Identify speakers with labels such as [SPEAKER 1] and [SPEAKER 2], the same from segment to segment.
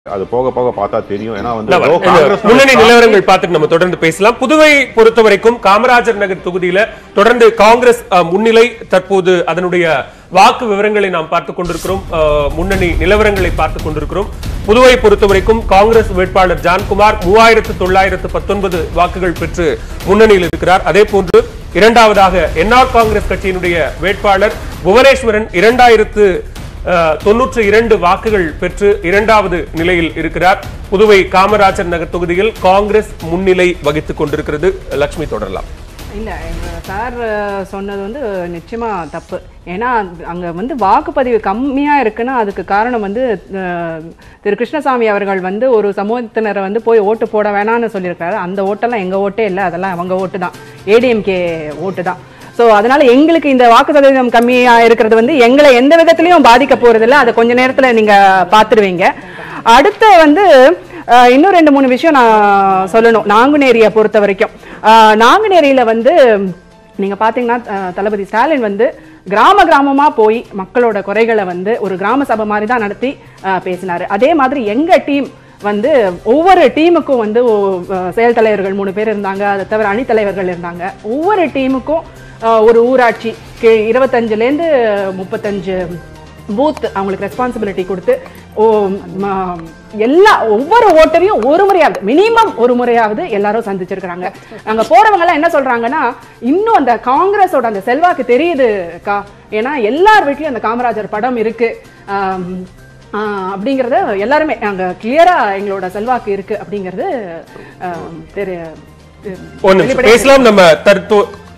[SPEAKER 1] அது போக போக பார்த்தா தெரியும் ஏன்னா வந்து
[SPEAKER 2] இல்ல,
[SPEAKER 1] though
[SPEAKER 2] இந்த
[SPEAKER 1] காங்கிரஸ்
[SPEAKER 2] முன்னணி நிலவரங்கள் பார்த்துட்டு நம்ம தொடர்ந்து பேசலாம் புதுவை பொறுத்த வரைக்கும் காமராஜர் நகர் தொகுதியில தொடர்ந்து காங்கிரஸ் அஹ், முன்னிலை தற்போது அதனுடைய வாக்கு விவரங்களை நாம் பார்த்துக் கொண்டிருக்கிறோம் அஹ், முன்னணி நிலவரங்களை பார்த்துக் கொண்டிருக்கிறோம் புதுவை பொறுத்த வரைக்கும் காங்கிரஸ் வேட்பாளர் ஜான்குமார் மூவாயிரத்து தொள்ளாயிரத்து பத்தொன்பது வாக்குகள் பெற்று முன்னணியில் இருக்கிறார் அதே போன்று இரண்டாவதாக என்ஆர் காங்கிரஸ் கட்சியினுடைய வேட்பாளர் புவனேஸ்வரன் இரண்டாயிரத்து அஹ், தொன்னூற்று இரண்டு வாக்குகள் பெற்று இரண்டாவது நிலையில் இருக்கிறார் புதுவை காமராஜர் நகர் தொகுதியில் காங்கிரஸ் முன்னிலை வகித்துக் கொண்டிருக்கிறது லட்சுமி தொடரலாம்
[SPEAKER 3] இல்ல எங்க சார் அஹ், சொன்னது வந்து நிச்சயமா தப்பு ஏன்னா அங்க வந்து வாக்குப்பதிவு கம்மியா இருக்குன்னா அதுக்கு காரணம் வந்து அஹ், திரு கிருஷ்ணசாமி அவர்கள் வந்து ஒரு சமூகத்தினரை வந்து போய் ஓட்டு போட வேணாம்னு சொல்லியிருக்காரு அந்த ஓட்டெல்லாம் எங்க ஓட்டே இல்லை அதெல்லாம் அவங்க ஓட்டு தான் ஏடிஎம்கே ஓட்டு தான் ஸோ அதனால எங்களுக்கு இந்த வாக்கு சதவீதம் கம்மியா இருக்கிறது வந்து எங்களை எந்த விதத்திலையும் பாதிக்க போறது இல்லை அதை கொஞ்ச நேரத்துல நீங்க பார்த்துடுவீங்க அடுத்து வந்து அஹ், இன்னும் ரெண்டு மூணு விஷயம் நான் சொல்லணும் நாங்குநேரியை பொறுத்த வரைக்கும் அஹ், நாங்குநேரியில வந்து நீங்க பாத்தீங்கன்னா அஹ், தளபதி ஸ்டாலின் வந்து கிராம கிராமமா போய் மக்களோட குறைகளை வந்து ஒரு கிராம சபை மாதிரி தான் நடத்தி அஹ், பேசினாரு அதே மாதிரி எங்க டீம் வந்து ஒவ்வொரு டீமுக்கும் வந்து ஒ- அஹ், செயல் தலைவர்கள் மூணு பேர் இருந்தாங்க அதை தவிர அணித்தலைவர்கள் இருந்தாங்க ஒவ்வொரு டீமுக்கும் அஹ், ஒரு ஊராட்சி கி- இருபத்தஞ்சுலேருந்து முப்பத்தஞ்சு பூத் அவங்களுக்கு ரெஸ்பான்சிபிலிட்டி கொடுத்து ஓ ம- எல்லா ஒவ்வொரு ஓட்டரையும் ஒரு முறையாவது மினிமம் ஒரு முறையாவது எல்லாரும் சந்திச்சிருக்கிறாங்க அங்க போறவங்க எல்லாம் என்ன சொல்றாங்கன்னா இன்னும் அந்த காங்கிரஸோட அந்த செல்வாக்கு தெரியுதுக்கா ஏன்னா எல்லார் வீட்லயும் அந்த காமராஜர் படம் இருக்கு ஆம், ஆ, அப்படிங்கறத எல்லாருமே அங்க கிளியரா எங்களோட செல்வாக்கு இருக்கு அப்படிங்கிறது ஆம், தெரிய
[SPEAKER 2] ஒரு நிமிஷம் பேசலாம் நம்ம தற்போ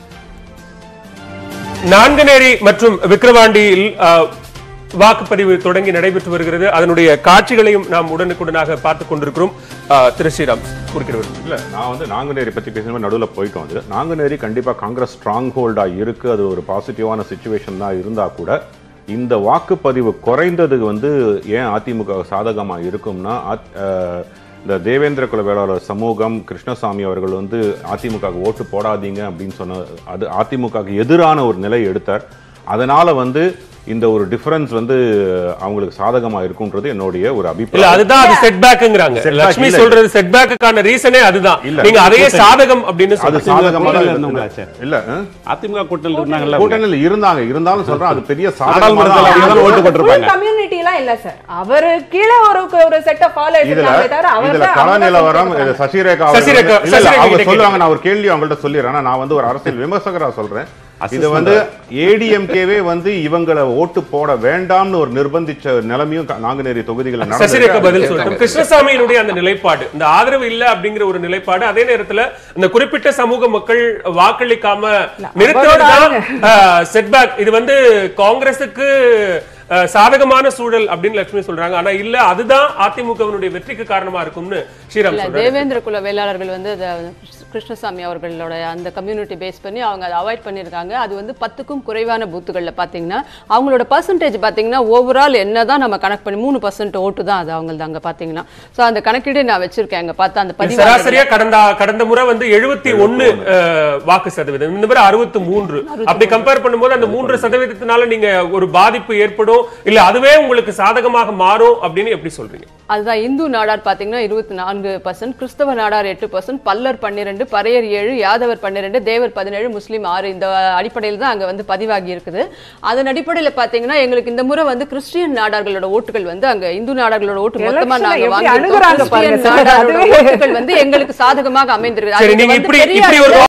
[SPEAKER 2] நான்குநேரி மற்றும் விக்கிரவாண்டியில் அஹ், வாக்குப்பதிவு தொடங்கி நடைபெற்று வருகிறது அதனுடைய காட்சிகளையும் நாம் உடனுக்குடனாக பார்த்துக் கொண்டிருக்கிறோம் அஹ், திரு ஸ்ரீராம் குறுக்கிடுவது
[SPEAKER 1] இல்ல நான் வந்து நாங்குநேரி பத்தி பேசும்போது நடுவில் போயிட்டோம் அது நாங்குநேரி கண்டிப்பா காங்கிரஸ் ஸ்ட்ராங் ஹோல்டா இருக்கு அது ஒரு பாசிட்டிவான சுச்சுவேஷன் தான் இருந்தா கூட இந்த வாக்குப்பதிவு குறைந்தது வந்து ஏன் அதிமுக சாதகமா இருக்கும்னா அத்- அஹ், இந்த தேவேந்திர குல வேளாளர் சமூகம் கிருஷ்ணசாமி அவர்கள் வந்து அதிமுக க்கு ஓட்டு போடாதீங்க அப்படின்னு சொன்ன அது அதிமுகவுக்கு எதிரான ஒரு நிலை எடுத்தார் அதனால வந்து இந்த ஒரு டிஃபரன்ஸ் வந்து அவங்களுக்கு சாதகமா இருக்கும்ன்றது என்னுடைய ஒரு
[SPEAKER 2] இல்ல
[SPEAKER 1] அபிப்பிராயம்
[SPEAKER 2] அதுதான் அது செட்பேக்ங்கிறாங்க
[SPEAKER 1] Setback
[SPEAKER 2] லட்சுமி
[SPEAKER 1] இல்ல.
[SPEAKER 2] சொல்றது செட்பேக்குக்கான ரீசனே அதுதான்
[SPEAKER 1] இல்ல.
[SPEAKER 2] நீங்க அதையே சாதகம் அப்படின்னு
[SPEAKER 1] அது
[SPEAKER 2] சொல்றீங்க
[SPEAKER 1] சாதகமா தான்
[SPEAKER 4] கூட்டணியில
[SPEAKER 1] இருந்தது.
[SPEAKER 4] இருந்தவங்களா,
[SPEAKER 1] இல்ல ஆ?
[SPEAKER 4] அதிமுக கூட்டணியில் இருந்தாங்கல்ல அவங்க.
[SPEAKER 1] கூட்டணியில் இருந்தாங்க இருந்தாலும் சொல்றேன் அது பெரிய
[SPEAKER 4] நாடாளுமன்றத்துல
[SPEAKER 1] சாதகமா
[SPEAKER 4] அவங்க தான் ஓட்டு போட்டிருப்பாங்க
[SPEAKER 3] கம்யூனிட்டி எல்லாம் இல்ல சார் அவரு கீழே ஒரு ஒரு செட் ஆஃப் ஃபாலோவர்ஸ்
[SPEAKER 1] இதுல
[SPEAKER 3] இருக்காங்களே தவிர அவர்
[SPEAKER 1] இதுல
[SPEAKER 3] தான்
[SPEAKER 1] கள
[SPEAKER 3] அவங்க
[SPEAKER 1] நிலவரம்
[SPEAKER 3] சொல்லிட்டு
[SPEAKER 1] இது
[SPEAKER 3] இருக்காங்க.
[SPEAKER 1] சசிரேகா அவர்கள்
[SPEAKER 2] சசிரேகா-
[SPEAKER 1] வந்து- இல்ல, இல்ல,
[SPEAKER 2] சசிரேகா
[SPEAKER 1] அவங்க
[SPEAKER 2] கிட்ட
[SPEAKER 1] சொல்லுவாங்க நான் ஒரு கேள்வி அவங்கள்ட்ட சொல்லிடுறேன் ஆனா, நான் வந்து ஒரு அரசியல் விமர்சகரா சொல்றேன் இது
[SPEAKER 4] Assessment
[SPEAKER 1] வந்து ஏடிஎம்கேவே வந்து இவங்களை ஓட்டு போட வேண்டாம்னு ஒரு நிர்பந்திச்ச நிலைமையும் க- நாங்குநேரி தொகுதிகளில்
[SPEAKER 2] சசிரேகா பதில்
[SPEAKER 1] நடந்தது
[SPEAKER 2] சொல்லட்டும் கிருஷ்ணசாமியினுடைய அந்த நிலைப்பாடு இந்த ஆதரவு இல்ல அப்படிங்கிற ஒரு நிலைப்பாடு அதே நேரத்துல இந்த குறிப்பிட்ட சமூக மக்கள் வாக்களிக்காம நிறுத்துறதுதான் செட்பேக் இது வந்து காங்கிரசுக்கு அஹ், சாதகமான சூழல் அப்படின்னு லட்சுமி சொல்றாங்க ஆனா இல்ல அதுதான் அதிமுகவினுடைய வெற்றிக்கு காரணமா இருக்கும்னு ஸ்ரீராம்
[SPEAKER 5] இல்ல
[SPEAKER 2] சொல்றாரு
[SPEAKER 5] தேவேந்திர குல வேளாளர்கள் வந்து அத கிருஷ்ணசாமி அவர்களோட அந்த கம்யூனிட்டி பேஸ் பண்ணி அவங்க அதை அவாய்ட் பண்ணியிருக்காங்க அது வந்து பத்துக்கும் குறைவான பூத்துகளில் பார்த்தீங்கன்னா அவங்களோட பர்சன்டேஜ் பார்த்தீங்கன்னா ஓவரால் என்னதான் நம்ம கணக்கு பண்ணி மூணு பர்சன்ட் ஓட்டு தான் அது அவங்களது அங்கே பார்த்தீங்கன்னா ஸோ அந்த கணக்கீடு நான் வச்சிருக்கேன் அங்கே பார்த்தா அந்த
[SPEAKER 2] இது
[SPEAKER 5] பதிவு
[SPEAKER 2] சராசரியா கடந்த கடந்த முறை வந்து எழுபத்தி ஒன்னு வாக்கு சதவீதம் இந்த முறை அறுபத்தி மூன்று அப்படி கம்பேர் பண்ணும்போது அந்த மூன்று சதவீதத்தினால நீங்க ஒரு பாதிப்பு ஏற்படும் இல்ல அதுவே உங்களுக்கு சாதகமாக மாறும் அப்படின்னு எப்படி சொல்றீங்க
[SPEAKER 5] அதுதான் இந்து நாடார் பார்த்தீங்கன்னா இருபத்தி நான்கு பர்சன்ட் கிறிஸ்தவ நாடார் எட்டு பர்சன்ட் பல்லர் பன்னிரெண்டு பறையர் ஏழு யாதவர் பன்னிரெண்டு தேவர் பதினேழு முஸ்லீம் ஆறு இந்த அடிப்படையில் தான் அங்கே வந்து பதிவாகி இருக்குது அதன் அடிப்படையில் பார்த்தீங்கன்னா எங்களுக்கு இந்த முறை வந்து கிறிஸ்டியன் நாடார்களோட ஓட்டுகள் வந்து அங்க இந்து நாடார்களோட ஓட்டு மொத்தமா
[SPEAKER 3] Election-அ
[SPEAKER 5] நாங்க
[SPEAKER 3] எப்படி
[SPEAKER 5] வாங்கியிருக்கோம்
[SPEAKER 3] அணுகுறாங்க
[SPEAKER 5] கிறிஸ்டியன்
[SPEAKER 3] பாருங்க சார்.
[SPEAKER 5] நாடாரோட
[SPEAKER 3] அதுவே-
[SPEAKER 5] ஓட்டுகள் வந்து எங்களுக்கு சாதகமாக அமைந்திருக்கு
[SPEAKER 2] சரி
[SPEAKER 5] அது
[SPEAKER 2] நீங்க
[SPEAKER 5] வந்து
[SPEAKER 2] இப்படி
[SPEAKER 5] பெரிய
[SPEAKER 2] இப்படி ஒரு